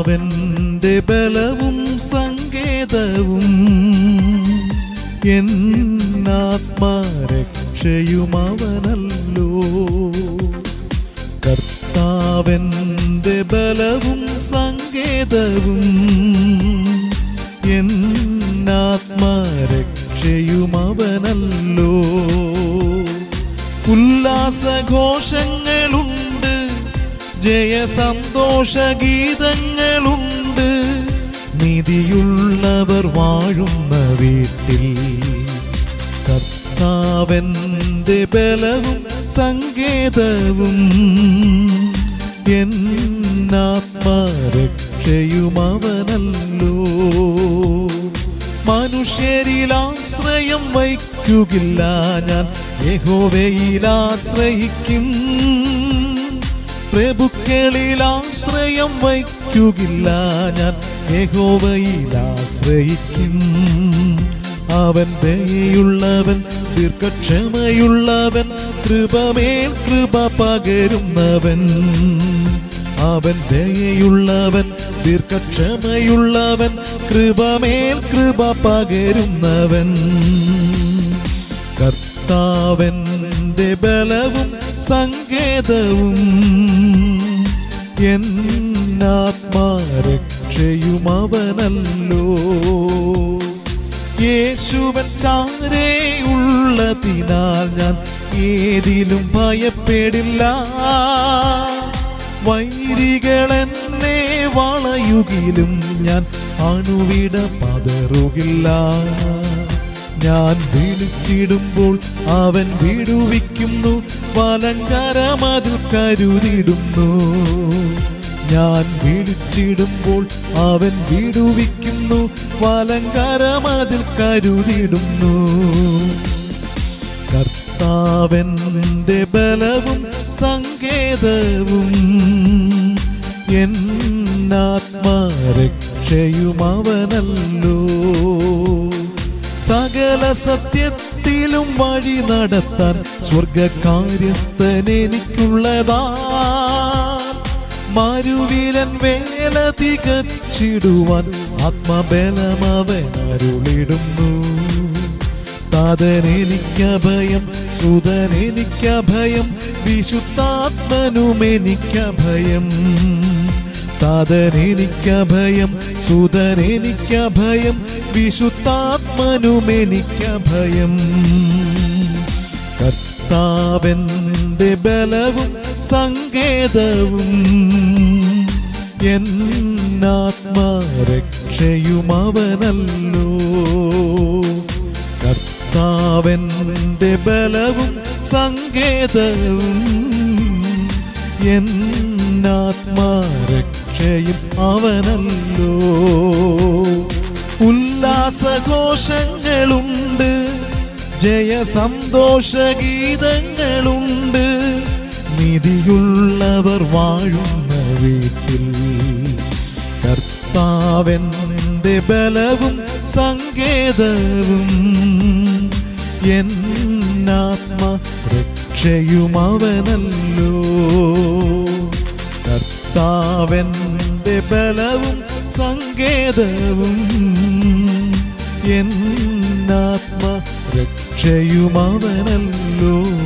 കർത്താവെന്റെ ബലവും സങ്കേതവും എന്നാത്മാരക്ഷയും അവനല്ലോ കർത്താവെന്റെ ബലവും സങ്കേതവും എന്നാത്മാരക്ഷയും അവനല്ലോ ഉല്ലാസഘോഷങ്ങളുണ്ട് ജയസന്തോഷഗീതങ്ങളുണ്ട് നീതിയുള്ളവർ വാഴുന്ന വീട്ടിൽ കർത്താവെന്റെ ബലവും സങ്കേതവും എന്നാത്മാരക്ഷയും അവനല്ലോ മനുഷ്യരിൽ ആശ്രയം വയ്ക്കുകില്ല ഞാൻ യഹോവയിൽ ആശ്രയിക്കും പ്രഭുക്കളിൽ ആശ്രയം വയ്ക്കുകില്ല ഞാൻ യഹോവയിൽ ആശ്രയിക്കും അവൻ ദയയുള്ളവൻ ദീർഘക്ഷമയുള്ളവൻ കൃപമേൽ കൃപ പകരുന്നവൻ അവൻ ദയയുള്ളവൻ ദീർഘക്ഷമയുള്ളവൻ കൃപമേൽ കൃപ പകരുന്നവൻ കർത്താവന്റെ ബലവും സങ്കേതവും എന്നാത്മാരക്ഷയും അവനല്ലോ യേശുവൻ ചാരേയുള്ളതിനാൽ ഞാൻ ഏതിലും ഭയപ്പെടില്ല വൈരികൾ എന്നെ വളയുകിലും ഞാൻ അണുവിട പതറുകില്ല ഞാൻ വിളിച്ചിടുമ്പോൾ അവൻ വിടുവിക്കുന്നു വലങ്കരമതിൽ കരുതിടുന്നു ഞാൻ വിളിച്ചിടുമ്പോൾ അവൻ വിടുവിക്കുന്നു വലങ്കരമതിൽ കരുതിടുന്നു കർത്താവെന്റെ ബലവും സങ്കേതവും എന്നാത്മാരക്ഷയും അവനല്ലോ സകല സത്യത്തിലും വഴി നടത്താൻ സ്വർഗകാര്യസ്ഥൻ എനിക്കുള്ളതാ മരുവിലൻ വേല തികച്ചിടുവാൻ ആത്മബലം അവൻ അരുളിടുന്നു താതനെനിക്കഭയം സുതനെനിക്കഭയം വിശുദ്ധാത്മനുമെനിക്കഭയം താതനെനിക്കഭയം സുതനെനിക്കഭയം വിശുദ്ധാത്മനുമെനിക്കഭയം കർത്താവെന്റെ ബലവും സങ്കേതവും എന്നാത്മാരക്ഷയും അവനല്ലോ കർത്താവെന്റെ ബലവും സങ്കേതവും എന്നാത്മാരക്ഷയും അവനല്ലോ ഉല്ലാസഘോഷങ്ങളുണ്ട് ജയസന്തോഷഗീതങ്ങളുണ്ട് നിധിയുള്ളവർ വാഴുന്ന വീട്ടിൽ കർത്താവെന്റെ ബലവും സങ്കേതവും എന്നാത്മ രക്ഷയും അവനല്ലോ കർത്താവെന്റെ ബലവും സങ്കേതവും എന്നാത്മ രക്ഷയും അവനല്ലോ